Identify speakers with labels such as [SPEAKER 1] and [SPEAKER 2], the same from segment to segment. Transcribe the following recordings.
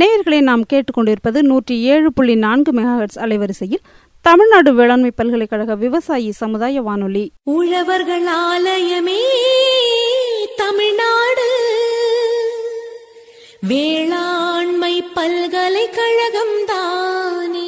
[SPEAKER 1] நேயர்களை நாம் கேட்டுக்கொண்டிருப்பது நூற்றி ஏழு புள்ளி நான்கு மெகாஹெட்ஸ் அலைவரிசையில் தமிழ்நாடு வேளாண்மை பல்கலைக்கழக விவசாயி சமுதாய வானொலி
[SPEAKER 2] உழவர்கள் ஆலயமே தமிழ்நாடு வேளாண்மை பல்கலைக்கழகம் தானே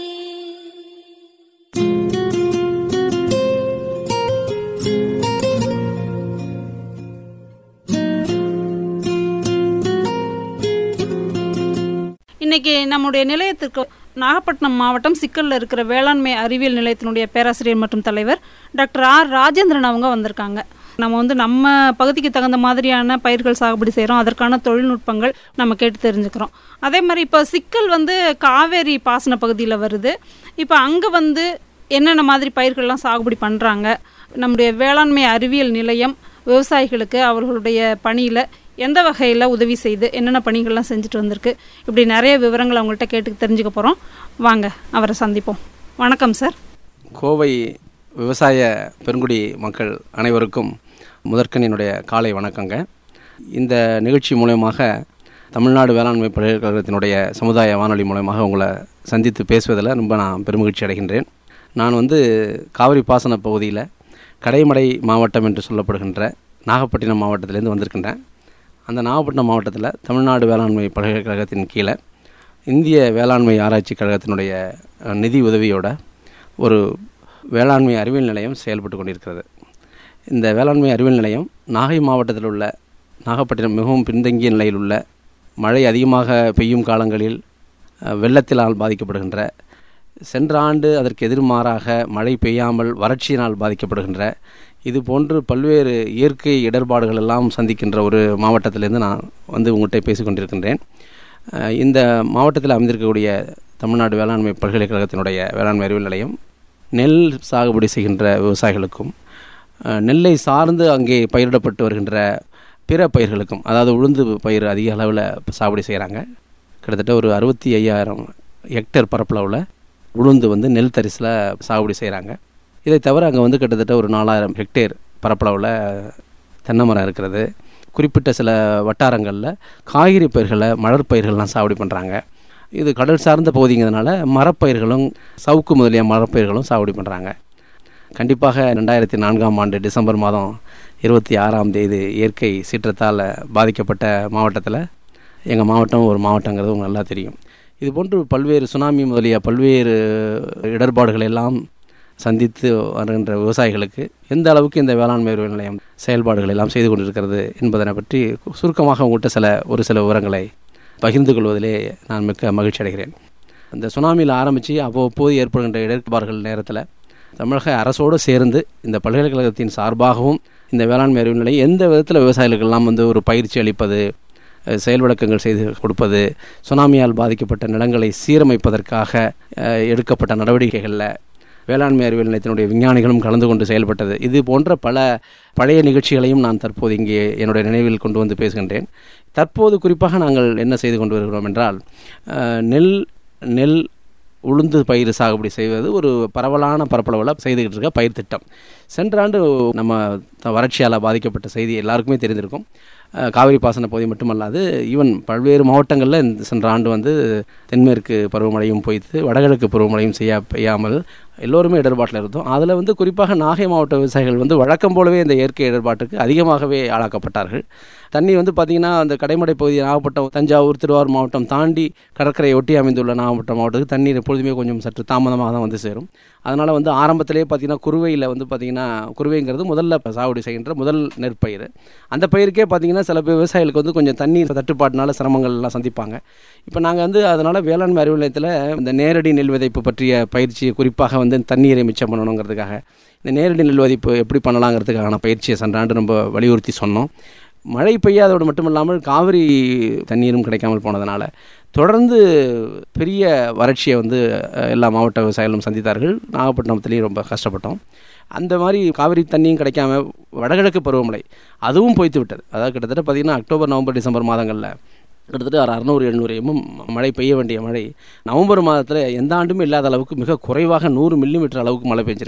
[SPEAKER 1] இன்னைக்கு நம்முடைய நிலையத்திற்கு நாகப்பட்டினம் மாவட்டம் சிக்கல்ல இருக்கிற வேளாண்மை அறிவியல் நிலையத்தினுடைய பேராசிரியர் மற்றும் தலைவர் டாக்டர் ஆர் ராஜேந்திரன் அவங்க வந்திருக்காங்க நம்ம வந்து நம்ம பகுதிக்கு தகுந்த மாதிரியான பயிர்கள் சாகுபடி செய்கிறோம் அதற்கான தொழில்நுட்பங்கள் நம்ம கேட்டு தெரிஞ்சுக்கிறோம் அதே மாதிரி இப்போ சிக்கல் வந்து காவேரி பாசன பகுதியில் வருது இப்போ அங்கே வந்து என்னென்ன மாதிரி பயிர்கள்லாம் சாகுபடி பண்ணுறாங்க நம்முடைய வேளாண்மை அறிவியல் நிலையம் விவசாயிகளுக்கு அவர்களுடைய பணியில் எந்த வகையில் உதவி செய்து என்னென்ன பணிகள்லாம் செஞ்சுட்டு வந்திருக்கு இப்படி நிறைய விவரங்கள் அவங்கள்ட்ட கேட்டு தெரிஞ்சுக்க போகிறோம் வாங்க அவரை சந்திப்போம் வணக்கம் சார்
[SPEAKER 3] கோவை விவசாய பெருங்குடி மக்கள் அனைவருக்கும் முதற்கன் என்னுடைய காலை வணக்கங்க இந்த நிகழ்ச்சி மூலயமாக தமிழ்நாடு வேளாண்மை பல்கலைக்கழகத்தினுடைய சமுதாய வானொலி மூலயமாக உங்களை சந்தித்து பேசுவதில் ரொம்ப நான் பெருமகிழ்ச்சி அடைகின்றேன் நான் வந்து காவிரி பாசன பகுதியில் கடைமடை மாவட்டம் என்று சொல்லப்படுகின்ற நாகப்பட்டினம் மாவட்டத்திலேருந்து வந்திருக்கின்றேன் அந்த நாகப்பட்டினம் மாவட்டத்தில் தமிழ்நாடு வேளாண்மை பல்கலைக்கழகத்தின் கீழே இந்திய வேளாண்மை ஆராய்ச்சி கழகத்தினுடைய அஹ், நிதி உதவியோட ஒரு வேளாண்மை அறிவியல் நிலையம் செயல்பட்டு கொண்டிருக்கிறது இந்த வேளாண்மை அறிவியல் நிலையம் நாகை மாவட்டத்தில் உள்ள நாகப்பட்டினம் மிகவும் பின்தங்கிய நிலையில் உள்ள மழை அதிகமாக பெய்யும் காலங்களில் அஹ், வெள்ளத்தினால் பாதிக்கப்படுகின்ற சென்ற ஆண்டு அதற்கு எதிர்மாறாக மழை பெய்யாமல் வறட்சியினால் பாதிக்கப்படுகின்ற இது போன்று பல்வேறு இயற்கை இடர்பாடுகள் எல்லாம் சந்திக்கின்ற ஒரு மாவட்டத்திலிருந்து நான் வந்து உங்கள்கிட்ட பேசிக்கொண்டிருக்கின்றேன் அஹ், இந்த மாவட்டத்தில் அமைந்திருக்கக்கூடிய தமிழ்நாடு வேளாண்மை பல்கலைக்கழகத்தினுடைய வேளாண்மை அறிவியல் நிலையம் நெல் சாகுபடி செய்கின்ற விவசாயிகளுக்கும் அஹ், நெல்லை சார்ந்து அங்கே பயிரிடப்பட்டு வருகின்ற பிற பயிர்களுக்கும் அதாவது உளுந்து பயிர் அதிக அளவில் சாகுபடி செய்கிறாங்க கிட்டத்தட்ட ஒரு அறுபத்தி ஐயாயிரம் ஹெக்டேர் பரப்பளவில் உளுந்து வந்து நெல் தரிசில் சாகுபடி செய்கிறாங்க இதை தவிர அங்கே வந்து கிட்டத்தட்ட ஒரு நாலாயிரம் ஹெக்டேர் பரப்பளவில் தென்னை மரம் இருக்கிறது குறிப்பிட்ட சில வட்டாரங்களில் காய்கறி பயிர்களை மலர் பயிர்கள்லாம் சாகுபடி பண்ணுறாங்க இது கடல் சார்ந்த பகுதிங்கிறதுனால மரப்பயிர்களும் சவுக்கு முதலிய மரப்பயிர்களும் சாகுபடி பண்ணுறாங்க கண்டிப்பாக ரெண்டாயிரத்தி நான்காம் ஆண்டு டிசம்பர் மாதம் இருபத்தி ஆறாம் தேதி இயற்கை சீற்றத்தால் பாதிக்கப்பட்ட மாவட்டத்தில் எங்கள் மாவட்டம் ஒரு மாவட்டங்கிறது உங்களுக்கு நல்லா தெரியும் இது போன்று பல்வேறு சுனாமி முதலிய பல்வேறு இடர்பாடுகள் எல்லாம் சந்தித்து வருகின்ற விவசாயிகளுக்கு எந்த அளவுக்கு இந்த வேளாண்மை அறிவியல் நிலையம் செயல்பாடுகள் எல்லாம் செய்து கொண்டிருக்கிறது என்பதனை பற்றி சுருக்கமாக உங்கள்கிட்ட சில ஒரு சில விவரங்களை பகிர்ந்து கொள்வதிலே நான் மிக்க மகிழ்ச்சி அடைகிறேன் இந்த சுனாமியில் ஆரம்பித்து அவ்வப்போது ஏற்படுகின்ற இடர்பாடுகள் நேரத்தில் தமிழக அரசோடு சேர்ந்து இந்த பல்கலைக்கழகத்தின் சார்பாகவும் இந்த வேளாண்மை அறிவு நிலையம் எந்த விதத்தில் விவசாயிகளுக்கெல்லாம் வந்து ஒரு பயிற்சி அளிப்பது அஹ், செயல் விளக்கங்கள் செய்து கொடுப்பது சுனாமியால் பாதிக்கப்பட்ட நிலங்களை சீரமைப்பதற்காக அஹ், எடுக்கப்பட்ட நடவடிக்கைகளில் வேளாண்மை அறிவியல் நிலையத்தினுடைய விஞ்ஞானிகளும் கலந்து கொண்டு செயல்பட்டது இது போன்ற பல பழைய நிகழ்ச்சிகளையும் நான் தற்போது இங்கே என்னுடைய நினைவில் கொண்டு வந்து பேசுகின்றேன் தற்போது குறிப்பாக நாங்கள் என்ன செய்து கொண்டு வருகிறோம் என்றால் அஹ், நெல் நெல் உளுந்து பயிர் சாகுபடி செய்வது ஒரு பரவலான பரப்பளவில் செய்துக்கிட்டு இருக்க பயிர் திட்டம் சென்ற ஆண்டு நம்ம த- வறட்சியால் பாதிக்கப்பட்ட செய்தி எல்லாருக்குமே தெரிந்திருக்கும் அஹ், காவிரி பாசன பகுதி மட்டுமல்லாது ஈவன் பல்வேறு மாவட்டங்களில் இந்த சென்ற ஆண்டு வந்து தென்மேற்கு பருவமழையும் பொய்த்து வடகிழக்கு பருவமழையும் செய்ய பெய்யாமல் எல்லோருமே இடர்பாட்டில் இருந்தோம் அதில் வந்து குறிப்பாக நாகை மாவட்ட விவசாயிகள் வந்து வழக்கம் போலவே இந்த இயற்கை இடர்பாட்டுக்கு அதிகமாகவே ஆளாக்கப்பட்டார்கள் தண்ணி வந்து பார்த்திங்கன்னா அந்த கடைமடை பகுதி நாகப்பட்டினம் தஞ்சாவூர் திருவாரூர் மாவட்டம் தாண்டி கடற்கரையை ஒட்டி அமைந்துள்ள நாகப்பட்டினம் மாவட்டத்துக்கு தண்ணீர் எப்பொழுதுமே கொஞ்சம் சற்று தாமதமாக தான் வந்து சேரும் அதனால் வந்து ஆரம்பத்திலேயே பார்த்திங்கன்னா குருவையில் வந்து பார்த்திங்கன்னா குருவைங்கிறது முதல்ல இப்ப சாகுபடி செய்கின்ற முதல் நெற்பயிர் அந்த பயிருக்கே பார்த்திங்கன்னா சில பேர் விவசாயிகளுக்கு வந்து கொஞ்சம் தண்ணீர் தட்டுப்பாட்டினால சிரமங்கள் எல்லாம் சந்திப்பாங்க இப்போ நாங்கள் வந்து அதனால் வேளாண்மை அறிவு நிலையத்தில் இந்த நேரடி நெல் விதைப்பு பற்றிய பயிற்சி குறிப்பாக வந்து தண்ணீரை மிச்சம் பண்ணணுங்கிறதுக்காக இந்த நேரடி நெல் விதைப்பு எப்படி பண்ணலாங்கிறதுக்கான பயிற்சியை சென்ற ஆண்டு நம்ம வலியுறுத்தி சொன்னோம் மழை பெய்யாதோடு மட்டும் இல்லாமல் காவிரி தண்ணீரும் கிடைக்காமல் போனதுனால தொடர்ந்து பெரிய வறட்சியை வந்து அஹ், எல்லா மாவட்ட விவசாயிகளும் சந்தித்தார்கள் நாகப்பட்டினத்துலேயும் ரொம்ப கஷ்டப்பட்டோம் அந்த மாதிரி காவிரி தண்ணியும் கிடைக்காம வடகிழக்கு பருவமழை அதுவும் பொய்த்து விட்டது அதாவது கிட்டத்தட்ட பார்த்திங்கன்னா அக்டோபர் நவம்பர் டிசம்பர் மாதங்களில் கிட்டத்தட்ட ஒரு அறநூறு எழுநூறு எம்எம் மழை பெய்ய வேண்டிய மழை நவம்பர் மாதத்தில் எந்த ஆண்டுமே இல்லாத அளவுக்கு மிக குறைவாக நூறு மில்லிமீட்டர் அளவுக்கு மழை பெஞ்சிருக்கு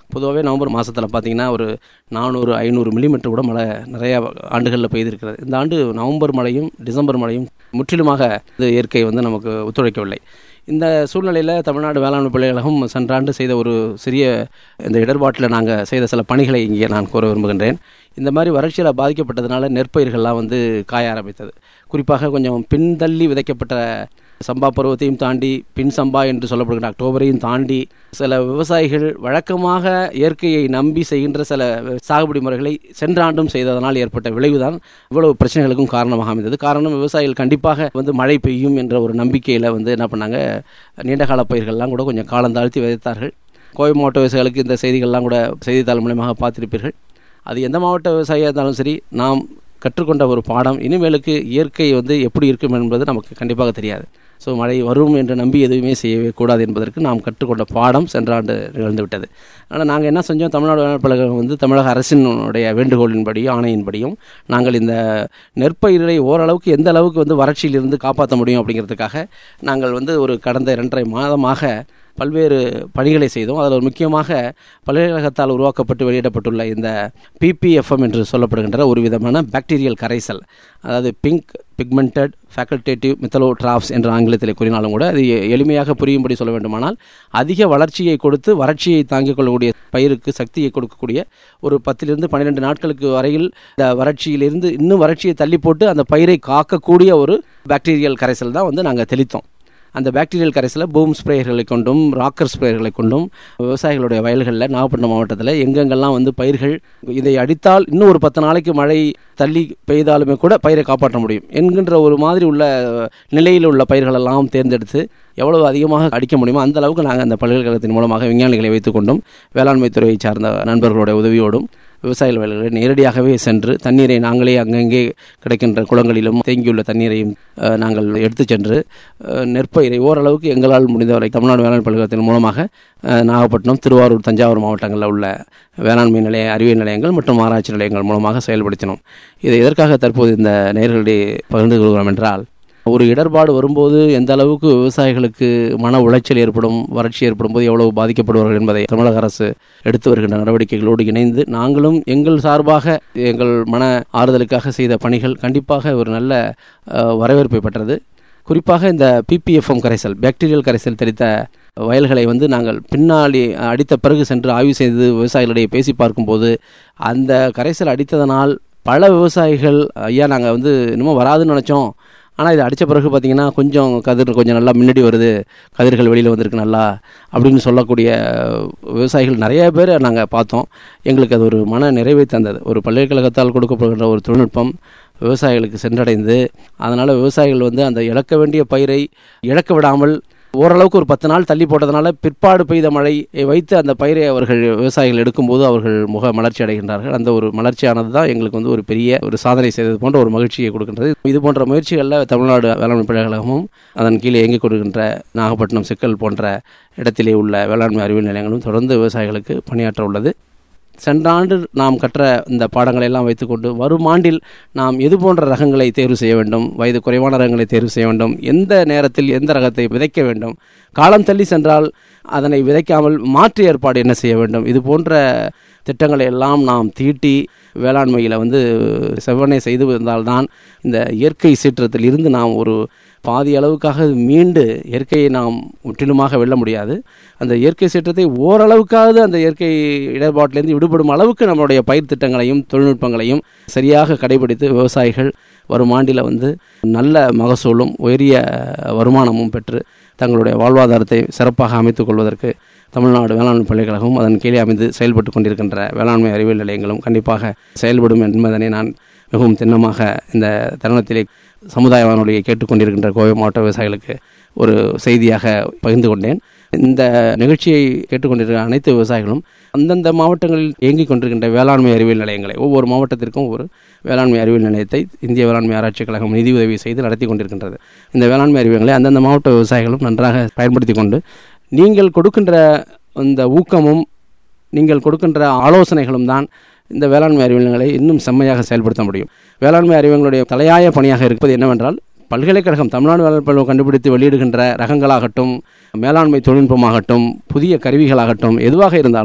[SPEAKER 3] பொதுவாகவே நவம்பர் மாதத்தில் பார்த்தீங்கன்னா ஒரு நானூறு ஐநூறு மில்லிமீட்டர் கூட மழை நிறையா ஆண்டுகளில் பெய்திருக்கிறது இந்த ஆண்டு நவம்பர் மழையும் டிசம்பர் மழையும் முற்றிலுமாக இது இயற்கை வந்து நமக்கு ஒத்துழைக்கவில்லை இந்த சூழ்நிலையில் தமிழ்நாடு வேளாண்மை பல்கலைக்கழகம் சென்ற ஆண்டு செய்த ஒரு சிறிய இந்த இடர்பாட்டில் நாங்கள் செய்த சில பணிகளை இங்கே நான் கூற விரும்புகின்றேன் இந்த மாதிரி வறட்சியில் பாதிக்கப்பட்டதுனால நெற்பயிர்கள்லாம் வந்து காய ஆரம்பித்தது குறிப்பாக கொஞ்சம் பின்தள்ளி விதைக்கப்பட்ட சம்பா பருவத்தையும் தாண்டி பின் சம்பா என்று சொல்லப்படுகிற அக்டோபரையும் தாண்டி சில விவசாயிகள் வழக்கமாக இயற்கையை நம்பி செய்கின்ற சில சாகுபடி முறைகளை சென்ற ஆண்டும் செய்ததனால் ஏற்பட்ட விளைவுதான் இவ்வளவு பிரச்சனைகளுக்கும் காரணமாக அமைந்தது காரணம் விவசாயிகள் கண்டிப்பாக வந்து மழை பெய்யும் என்ற ஒரு நம்பிக்கையில் வந்து என்ன பண்ணாங்க நீண்டகால பயிர்கள்லாம் கூட கொஞ்சம் காலம் தாழ்த்தி விதைத்தார்கள் கோவை மாவட்ட விவசாயிகளுக்கு இந்த செய்திகள்லாம் கூட செய்தித்தாள் மூலமாக பார்த்திருப்பீர்கள் அது எந்த மாவட்ட விவசாயியாக இருந்தாலும் சரி நாம் கற்றுக்கொண்ட ஒரு பாடம் இனிமேலுக்கு இயற்கை வந்து எப்படி இருக்கும் என்பது நமக்கு கண்டிப்பாக தெரியாது ஸோ மழை வரும் என்று நம்பி எதுவுமே செய்யவே கூடாது என்பதற்கு நாம் கற்றுக்கொண்ட பாடம் சென்ற ஆண்டு நிகழ்ந்து விட்டது அதனால் நாங்கள் என்ன செஞ்சோம் தமிழ்நாடு வேளாண் பழகம் வந்து தமிழக அரசினுடைய வேண்டுகோளின்படியும் ஆணையின்படியும் நாங்கள் இந்த நெற்பயிரை ஓரளவுக்கு எந்த அளவுக்கு வந்து வறட்சியிலிருந்து காப்பாற்ற முடியும் அப்படிங்கிறதுக்காக நாங்கள் வந்து ஒரு கடந்த இரண்டரை மாதமாக பல்வேறு பணிகளை செய்தோம் அதில் ஒரு முக்கியமாக பல்கலைக்கழகத்தால் உருவாக்கப்பட்டு வெளியிடப்பட்டுள்ள இந்த பிபிஎஃப்எம் என்று சொல்லப்படுகின்ற ஒரு விதமான பாக்டீரியல் கரைசல் அதாவது பிங்க் பிக்மெண்டட் ஃபேக்கல்டேட்டிவ் மித்தலோட்ராப்ஸ் என்ற ஆங்கிலத்தில் கூறினாலும் கூட அது எளிமையாக புரியும்படி சொல்ல வேண்டுமானால் அதிக வளர்ச்சியை கொடுத்து வறட்சியை தாங்கிக் கொள்ளக்கூடிய பயிருக்கு சக்தியை கொடுக்கக்கூடிய ஒரு பத்திலிருந்து பன்னிரெண்டு நாட்களுக்கு வரையில் இந்த வறட்சியிலிருந்து இன்னும் வறட்சியை தள்ளி போட்டு அந்த பயிரை காக்கக்கூடிய ஒரு பாக்டீரியல் கரைசல் தான் வந்து நாங்கள் தெளித்தோம் அந்த பாக்டீரியல் கரைசலை பூம் ஸ்ப்ரேயர்களை கொண்டும் ராக்கர் ஸ்ப்ரேயர்களை கொண்டும் விவசாயிகளுடைய வயல்களில் நாகப்பட்டினம் மாவட்டத்தில் எங்கெங்கெல்லாம் வந்து பயிர்கள் இதை அடித்தால் இன்னும் ஒரு பத்து நாளைக்கு மழை தள்ளி பெய்தாலுமே கூட பயிரை காப்பாற்ற முடியும் என்கின்ற ஒரு மாதிரி உள்ள நிலையில் உள்ள பயிர்களெல்லாம் தேர்ந்தெடுத்து எவ்வளவு அதிகமாக அடிக்க முடியுமோ அந்த அளவுக்கு நாங்கள் அந்த பல்கலைக்கழகத்தின் மூலமாக விஞ்ஞானிகளை வைத்துக்கொண்டும் வேளாண்மை துறையை சார்ந்த நண்பர்களுடைய உதவியோடும் விவசாயிகள் வயல்களை நேரடியாகவே சென்று தண்ணீரை நாங்களே அங்கங்கே கிடைக்கின்ற குளங்களிலும் தேங்கியுள்ள தண்ணீரையும் நாங்கள் எடுத்து சென்று நெற்பயிரை ஓரளவுக்கு எங்களால் முடிந்தவரை தமிழ்நாடு வேளாண் பல்கலைக்கழகத்தின் மூலமாக நாகப்பட்டினம் திருவாரூர் தஞ்சாவூர் மாவட்டங்களில் உள்ள வேளாண்மை நிலைய அறிவியல் நிலையங்கள் மற்றும் ஆராய்ச்சி நிலையங்கள் மூலமாக செயல்படுத்தினோம் இதை எதற்காக தற்போது இந்த நேர்களிடையே பகிர்ந்து கொள்கிறோம் என்றால் ஒரு இடர்பாடு வரும்போது எந்த அளவுக்கு விவசாயிகளுக்கு மன உளைச்சல் ஏற்படும் வறட்சி ஏற்படும் போது எவ்வளவு பாதிக்கப்படுவார்கள் என்பதை தமிழக அரசு எடுத்து வருகின்ற நடவடிக்கைகளோடு இணைந்து நாங்களும் எங்கள் சார்பாக எங்கள் மன ஆறுதலுக்காக செய்த பணிகள் கண்டிப்பாக ஒரு நல்ல வரவேற்பை பெற்றது குறிப்பாக இந்த பிபிஎஃப்எம் கரைசல் பாக்டீரியல் கரைசல் தெரித்த வயல்களை வந்து நாங்கள் பின்னாடி அடித்த பிறகு சென்று ஆய்வு செய்து விவசாயிகளிடையே பேசி பார்க்கும்போது அந்த கரைசல் அடித்ததனால் பல விவசாயிகள் ஐயா நாங்கள் வந்து இன்னமும் வராதுன்னு நினச்சோம் ஆனால் இது அடித்த பிறகு பார்த்திங்கன்னா கொஞ்சம் கதிர் கொஞ்சம் நல்லா முன்னாடி வருது கதிர்கள் வெளியில் வந்திருக்கு நல்லா அப்படின்னு சொல்லக்கூடிய விவசாயிகள் நிறைய பேர் நாங்கள் பார்த்தோம் எங்களுக்கு அது ஒரு மன நிறைவை தந்தது ஒரு பல்கலைக்கழகத்தால் கொடுக்கப்படுகின்ற ஒரு தொழில்நுட்பம் விவசாயிகளுக்கு சென்றடைந்து அதனால் விவசாயிகள் வந்து அந்த இழக்க வேண்டிய பயிரை இழக்க விடாமல் ஓரளவுக்கு ஒரு பத்து நாள் தள்ளி போட்டதுனால பிற்பாடு பெய்த மழையை வைத்து அந்த பயிரை அவர்கள் விவசாயிகள் எடுக்கும்போது அவர்கள் முக மலர்ச்சி அடைகின்றார்கள் அந்த ஒரு மலர்ச்சியானது தான் எங்களுக்கு வந்து ஒரு பெரிய ஒரு சாதனை செய்தது போன்ற ஒரு மகிழ்ச்சியை கொடுக்கின்றது இது போன்ற முயற்சிகளில் தமிழ்நாடு வேளாண்மை பல்கலைக்கழகமும் அதன் கீழே இயங்கிக் கொடுக்கின்ற நாகப்பட்டினம் சிக்கல் போன்ற இடத்திலே உள்ள வேளாண்மை அறிவியல் நிலையங்களும் தொடர்ந்து விவசாயிகளுக்கு பணியாற்ற உள்ளது சென்ற ஆண்டு நாம் கற்ற இந்த பாடங்களை எல்லாம் வைத்துக்கொண்டு வரும் ஆண்டில் நாம் எது போன்ற ரகங்களை தேர்வு செய்ய வேண்டும் வயது குறைவான ரகங்களை தேர்வு செய்ய வேண்டும் எந்த நேரத்தில் எந்த ரகத்தை விதைக்க வேண்டும் காலம் தள்ளி சென்றால் அதனை விதைக்காமல் மாற்று ஏற்பாடு என்ன செய்ய வேண்டும் இது போன்ற திட்டங்களை எல்லாம் நாம் தீட்டி வேளாண்மையில் வந்து செவ்வனை செய்து வந்தால்தான் இந்த இயற்கை சீற்றத்தில் இருந்து நாம் ஒரு பாதி அளவுக்காக மீண்டு இயற்கையை நாம் முற்றிலுமாக வெல்ல முடியாது அந்த இயற்கை சீற்றத்தை ஓரளவுக்காவது அந்த இயற்கை இடர்பாட்டிலிருந்து விடுபடும் அளவுக்கு நம்மளுடைய பயிர் திட்டங்களையும் தொழில்நுட்பங்களையும் சரியாக கடைபிடித்து விவசாயிகள் வரும் ஆண்டில் வந்து நல்ல மகசூலும் உயரிய வருமானமும் பெற்று தங்களுடைய வாழ்வாதாரத்தை சிறப்பாக அமைத்துக் கொள்வதற்கு தமிழ்நாடு வேளாண்மை பல்கலைக்கழகம் அதன் கீழே அமைந்து செயல்பட்டு கொண்டிருக்கின்ற வேளாண்மை அறிவியல் நிலையங்களும் கண்டிப்பாக செயல்படும் என்பதனை நான் மிகவும் திண்ணமாக இந்த தருணத்திலே சமுதாய வானொலியை கேட்டுக்கொண்டிருக்கின்ற கோவை மாவட்ட விவசாயிகளுக்கு ஒரு செய்தியாக பகிர்ந்து கொண்டேன் இந்த நிகழ்ச்சியை கேட்டுக்கொண்டிருக்கிற அனைத்து விவசாயிகளும் அந்தந்த மாவட்டங்களில் இயங்கிக் கொண்டிருக்கின்ற வேளாண்மை அறிவியல் நிலையங்களை ஒவ்வொரு மாவட்டத்திற்கும் ஒரு வேளாண்மை அறிவியல் நிலையத்தை இந்திய வேளாண்மை ஆராய்ச்சிக் கழகம் நிதி உதவி செய்து நடத்தி கொண்டிருக்கின்றது இந்த வேளாண்மை அறிவியல்களை அந்தந்த மாவட்ட விவசாயிகளும் நன்றாக பயன்படுத்தி கொண்டு நீங்கள் கொடுக்கின்ற இந்த ஊக்கமும் நீங்கள் கொடுக்கின்ற ஆலோசனைகளும் தான் இந்த வேளாண்மை அறிவியல்களை இன்னும் செம்மையாக செயல்படுத்த முடியும் வேளாண்மை அறிவியங்களுடைய தலையாய பணியாக இருப்பது என்னவென்றால் பல்கலைக்கழகம் தமிழ்நாடு வேளாண் பல்கலை கண்டுபிடித்து வெளியிடுகின்ற ரகங்களாகட்டும் மேலாண்மை தொழில்நுட்பமாகட்டும் புதிய கருவிகளாகட்டும் எதுவாக இருந்தாலும்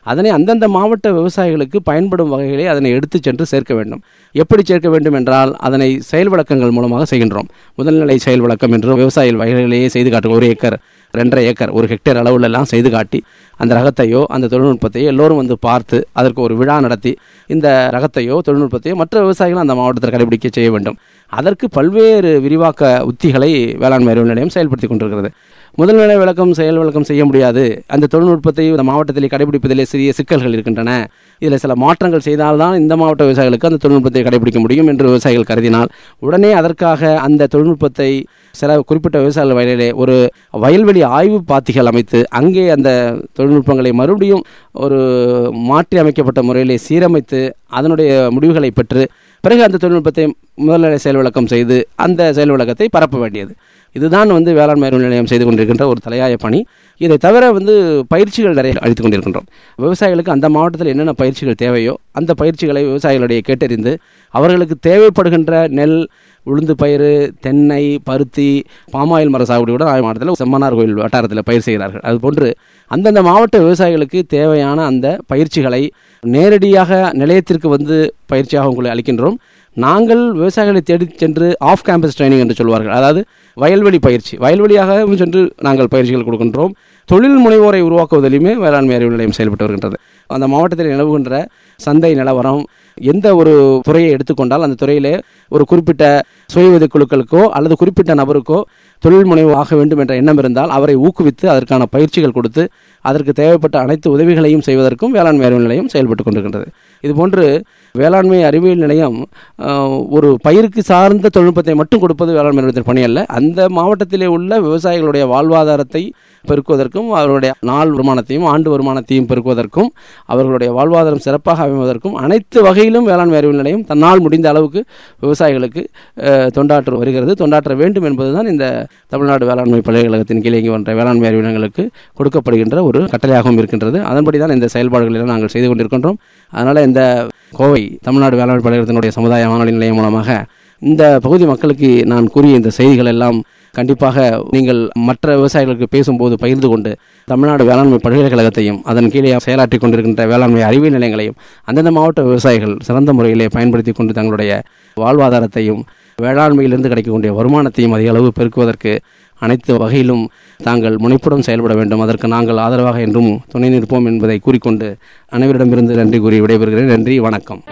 [SPEAKER 3] அதனை அந்தந்த மாவட்ட விவசாயிகளுக்கு பயன்படும் வகையிலே அதனை எடுத்து சென்று சேர்க்க வேண்டும் எப்படி சேர்க்க வேண்டும் என்றால் அதனை செயல் விளக்கங்கள் மூலமாக செய்கின்றோம் முதல்நிலை செயல் விளக்கம் என்று விவசாய வகைகளிலேயே செய்து காட்டும் ஒரு ஏக்கர் ரெண்டரை ஏக்கர் ஒரு ஹெக்டேர் அளவுல எல்லாம் செய்து காட்டி அந்த ரகத்தையோ அந்த தொழில்நுட்பத்தையோ எல்லோரும் வந்து பார்த்து அதற்கு ஒரு விழா நடத்தி இந்த ரகத்தையோ தொழில்நுட்பத்தையோ மற்ற விவசாயிகளும் அந்த மாவட்டத்தில் கடைபிடிக்க செய்ய வேண்டும் அதற்கு பல்வேறு விரிவாக்க உத்திகளை வேளாண்மை அறிவு நிலையம் செயல்படுத்தி கொண்டிருக்கிறது முதல்நிலை விளக்கம் செயல் விளக்கம் செய்ய முடியாது அந்த தொழில்நுட்பத்தை இந்த மாவட்டத்திலே கடைபிடிப்பதிலே சிறிய சிக்கல்கள் இருக்கின்றன இதில் சில மாற்றங்கள் செய்தால்தான் இந்த மாவட்ட விவசாயிகளுக்கு அந்த தொழில்நுட்பத்தை கடைபிடிக்க முடியும் என்று விவசாயிகள் கருதினால் உடனே அதற்காக அந்த தொழில்நுட்பத்தை சில குறிப்பிட்ட விவசாயிகள் வயலிலே ஒரு வயல்வெளி ஆய்வு பாத்திகள் அமைத்து அங்கே அந்த தொழில்நுட்பங்களை மறுபடியும் ஒரு மாற்றி அமைக்கப்பட்ட முறையிலே சீரமைத்து அதனுடைய முடிவுகளை பெற்று பிறகு அந்த தொழில்நுட்பத்தை முதல்நிலை செயல் விளக்கம் செய்து அந்த செயல் விளக்கத்தை பரப்ப வேண்டியது இதுதான் வந்து வேளாண்மை அறிவு நிலையம் செய்து கொண்டிருக்கின்ற ஒரு தலையாய பணி இதை தவிர வந்து பயிற்சிகள் நிறைய அளித்துக் கொண்டிருக்கின்றோம் விவசாயிகளுக்கு அந்த மாவட்டத்தில் என்னென்ன பயிற்சிகள் தேவையோ அந்த பயிற்சிகளை விவசாயிகளுடைய கேட்டறிந்து அவர்களுக்கு தேவைப்படுகின்ற நெல் உளுந்து பயிர் தென்னை பருத்தி பாமாயில் மர சாகுபடி கூட நாகை மாவட்டத்தில் செம்மனார் கோயில் வட்டாரத்தில் பயிர் செய்கிறார்கள் அதுபோன்று அந்தந்த மாவட்ட விவசாயிகளுக்கு தேவையான அந்த பயிற்சிகளை நேரடியாக நிலையத்திற்கு வந்து பயிற்சியாக உங்களை அளிக்கின்றோம் நாங்கள் விவசாயிகளை தேடி சென்று ஆஃப் கேம்பஸ் ட்ரைனிங் என்று சொல்வார்கள் அதாவது வயல்வெளி பயிற்சி வயல்வெளியாக சென்று நாங்கள் பயிற்சிகள் கொடுக்கின்றோம் தொழில் முனைவோரை உருவாக்குவதிலுமே வேளாண்மை அறிவு நிலையம் செயல்பட்டு வருகின்றது அந்த மாவட்டத்தில் நிலவுகின்ற சந்தை நிலவரம் எந்த ஒரு துறையை எடுத்துக்கொண்டால் அந்த துறையிலே ஒரு குறிப்பிட்ட சுய உதவி குழுக்களுக்கோ அல்லது குறிப்பிட்ட நபருக்கோ தொழில் முனைவு ஆக வேண்டும் என்ற எண்ணம் இருந்தால் அவரை ஊக்குவித்து அதற்கான பயிற்சிகள் கொடுத்து அதற்கு தேவைப்பட்ட அனைத்து உதவிகளையும் செய்வதற்கும் வேளாண்மை அறிவியல் நிலையம் செயல்பட்டு கொண்டிருக்கின்றது இதுபோன்று வேளாண்மை அறிவியல் நிலையம் அஹ், ஒரு பயிருக்கு சார்ந்த தொழில்நுட்பத்தை மட்டும் கொடுப்பது வேளாண்மை நிலையத்தின் பணி அல்ல அந்த மாவட்டத்திலே உள்ள விவசாயிகளுடைய வாழ்வாதாரத்தை பெருக்குவதற்கும் அவர்களுடைய நாள் வருமானத்தையும் ஆண்டு வருமானத்தையும் பெருக்குவதற்கும் அவர்களுடைய வாழ்வாதாரம் சிறப்பாக அமைவதற்கும் அனைத்து வகையிலும் வேளாண்மை அறிவியல் நிலையம் தன்னால் முடிந்த அளவுக்கு விவசாயிகளுக்கு அஹ், தொண்டாற்ற வருகிறது தொண்டாற்ற வேண்டும் என்பதுதான் இந்த தமிழ்நாடு வேளாண்மை பல்கலைக்கழகத்தின் கீழே இங்கே வந்த வேளாண்மை அறிவியலங்களுக்கு கொடுக்கப்படுகின்ற ஒரு கட்டளையாகவும் இருக்கின்றது அதன்படி தான் இந்த செயல்பாடுகளை நாங்கள் செய்து கொண்டிருக்கின்றோம் அதனால் இந்த கோவை தமிழ்நாடு வேளாண்மை பல்கலைக்கழகத்தினுடைய சமுதாய வானொலி நிலையம் மூலமாக இந்த பகுதி மக்களுக்கு நான் கூறிய இந்த செய்திகள் எல்லாம் கண்டிப்பாக நீங்கள் மற்ற விவசாயிகளுக்கு பேசும்போது பகிர்ந்து கொண்டு தமிழ்நாடு வேளாண்மை பல்கலைக்கழகத்தையும் அதன் கீழே செயலாற்றி கொண்டிருக்கின்ற வேளாண்மை அறிவியல் நிலையங்களையும் அந்தந்த மாவட்ட விவசாயிகள் சிறந்த முறையிலே பயன்படுத்தி கொண்டு தங்களுடைய வாழ்வாதாரத்தையும் வேளாண்மையிலிருந்து கிடைக்கக்கூடிய வருமானத்தையும் அதிக அளவு பெருக்குவதற்கு அனைத்து வகையிலும் தாங்கள் முனைப்புடன் செயல்பட வேண்டும் அதற்கு நாங்கள் ஆதரவாக என்றும் துணை நிற்போம் என்பதை கூறிக்கொண்டு அனைவரிடமிருந்து நன்றி கூறி விடைபெறுகிறேன் நன்றி வணக்கம்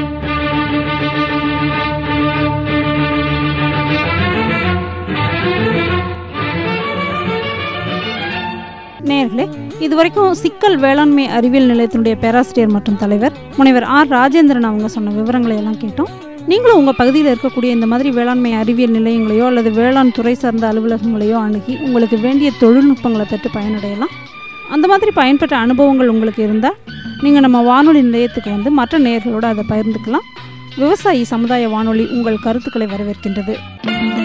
[SPEAKER 1] நேயர்களே இதுவரைக்கும் சிக்கல் வேளாண்மை அறிவியல் நிலையத்தினுடைய பேராசிரியர் மற்றும் தலைவர் முனைவர் ஆர் ராஜேந்திரன் அவங்க சொன்ன விவரங்களை எல்லாம் கேட்டோம் நீங்களும் உங்கள் பகுதியில் இருக்கக்கூடிய இந்த மாதிரி வேளாண்மை அறிவியல் நிலையங்களையோ அல்லது வேளாண் துறை சார்ந்த அலுவலகங்களையோ அணுகி உங்களுக்கு வேண்டிய தொழில்நுட்பங்களை பெற்று பயனடையலாம் அந்த மாதிரி பயன்பெற்ற அனுபவங்கள் உங்களுக்கு இருந்தால் நீங்கள் நம்ம வானொலி நிலையத்துக்கு வந்து மற்ற நேயர்களோடு அதை பகிர்ந்துக்கலாம் விவசாயி சமுதாய வானொலி உங்கள் கருத்துக்களை வரவேற்கின்றது